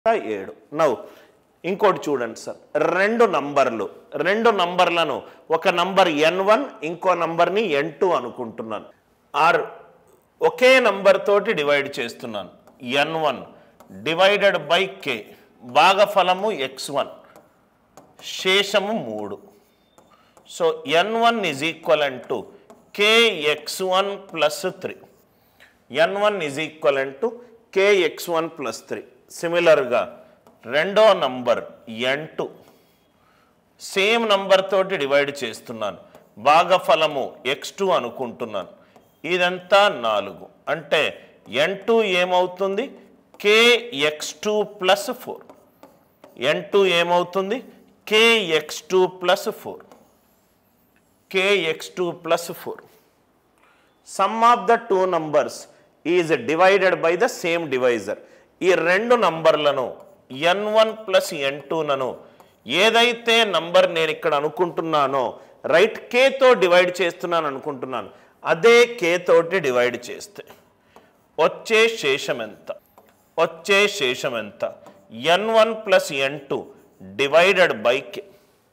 ఏడు నవ్వు ఇంకోటి చూడండి సార్ రెండు నంబర్లు రెండు నంబర్లను ఒక నంబర్ ఎన్ వన్ ఇంకో నంబర్ని ఎన్ టూ అనుకుంటున్నాను ఆర్ ఒకే నంబర్ తోటి డివైడ్ చేస్తున్నాను N one divided by K భాగఫలము ఎక్స్ వన్ శేషము మూడు so N one is equal to K X one plus three N one is equal to K X one plus three సిమిలర్గా రెండో number N two same number తోటి divide చేస్తున్నాను భాగఫలము X two అనుకుంటున్నాను ఇదంతా నాలుగు అంటే ఎన్ టూ ఏమవుతుంది K X two plus four N two ఏమవుతుంది K X two plus four K X two plus four sum of the two numbers is divided by the same divisor ఈ రెండు నంబర్లను ఎన్ one plus ఎన్ టూలను ఏదైతే number నేను ఇక్కడ అనుకుంటున్నానో right కేతో divide చేస్తున్నాను అనుకుంటున్నాను అదే కే తోటి డివైడ్ చేస్తే వచ్చే శేషం ఎంత వచ్చే శేషం ఎంత N one plus N two divided by K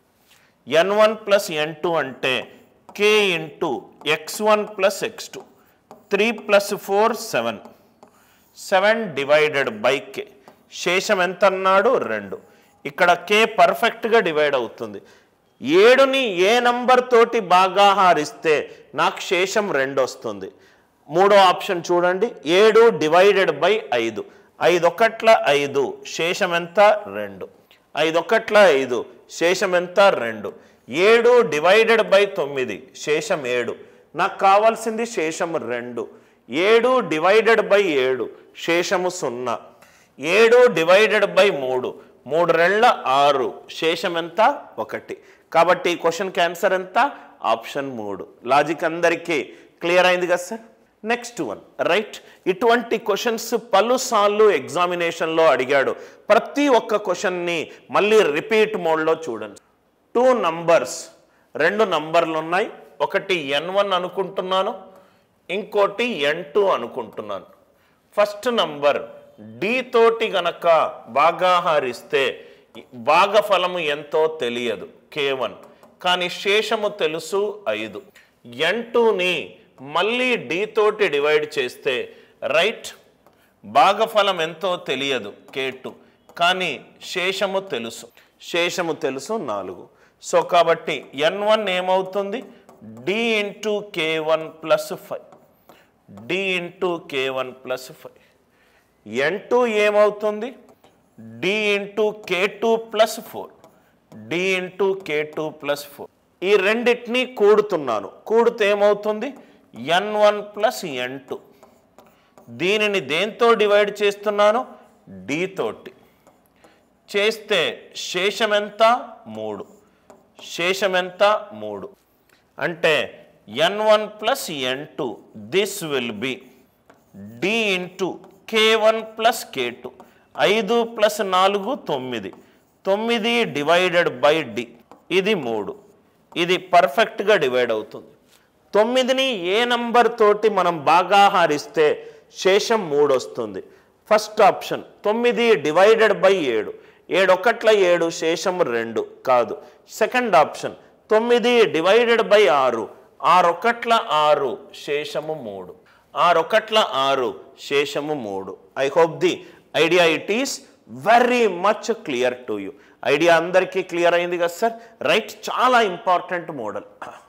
N one plus N two అంటే K into X one plus X two three plus four seven seven divided by K శేషం ఎంత అన్నాడు రెండు ఇక్కడ కే పర్ఫెక్ట్గా డివైడ్ అవుతుంది ఏడుని ఏ నంబర్ తోటి బాగా హారిస్తే నాకు శేషం రెండు వస్తుంది మూడో ఆప్షన్ చూడండి ఏడు డివైడెడ్ బై ఐదు ఐదు ఒకట్ల ఐదు శేషం ఎంత రెండు ఐదు ఒకట్ల ఐదు శేషం ఎంత రెండు ఏడు డివైడెడ్ బై తొమ్మిది శేషం ఏడు నాకు కావాల్సింది శేషం రెండు ఏడు డివైడెడ్ బై ఏడు శేషము సున్నా ఏడు డివైడెడ్ బై మూడు మూడు రెళ్ళ ఆరు శేషం ఎంత ఒకటి కాబట్టి ఈ క్వశ్చన్కి ఆన్సర్ ఎంత ఆప్షన్ మూడు లాజిక్ అందరికీ క్లియర్ అయింది కదా సార్ నెక్స్ట్ వన్ రైట్ ఇటువంటి క్వశ్చన్స్ పలుసార్లు ఎగ్జామినేషన్లో అడిగాడు ప్రతి ఒక్క క్వశ్చన్ని మళ్ళీ రిపీట్ మోడ్లో చూడండి టూ నంబర్స్ రెండు నంబర్లు ఉన్నాయి ఒకటి ఎన్ వన్ అనుకుంటున్నాను ఇంకోటి ఎన్ టూ అనుకుంటున్నాను ఫస్ట్ నంబర్ డి తోటి గనక భాగాహారిస్తే భాగఫలము ఎంతో తెలియదు కే వన్ కానీ శేషము తెలుసు ఐదు ఎన్ టూని మళ్ళీ డి తోటి డివైడ్ చేస్తే రైట్ భాగఫలం ఎంతో తెలియదు కే టూ కానీ శేషము తెలుసు శేషము తెలుసు నాలుగు సో కాబట్టి ఎన్ వన్ ఏమవుతుంది D into K one plus five D into K one plus five N two ఏమవుతుంది D into K two plus four D into K two plus four ఈ రెండింటినీ కూడుతున్నాను కూడితే ఏమవుతుంది N one plus N two దీనిని దేంతో divide చేస్తున్నాను D తోటి చేస్తే శేషం ఎంత మూడు శేషం ఎంత మూడు అంటే N one plus N two this will be D into K one plus K two ఐదు ప్లస్ నాలుగు తొమ్మిది తొమ్మిది డివైడెడ్ బై డి ఇది మూడు ఇది పర్ఫెక్ట్గా డివైడ్ అవుతుంది తొమ్మిదిని ఏ నంబర్ తోటి మనం బాగా హారిస్తే శేషం మూడు వస్తుంది ఫస్ట్ ఆప్షన్ తొమ్మిది డివైడెడ్ బై ఏడు ఏడు ఒకట్ల ఏడు శేషం రెండు కాదు సెకండ్ ఆప్షన్ తొమ్మిది డివైడెడ్ బై ఆరు ఆరు ఒకట్ల ఆరు శేషము మూడు ఆరు ఒకట్ల ఆరు శేషము మూడు I hope the idea it is very much clear to you idea అందరికీ క్లియర్ అయింది కదా సార్ రైట్ చాలా ఇంపార్టెంట్ మోడల్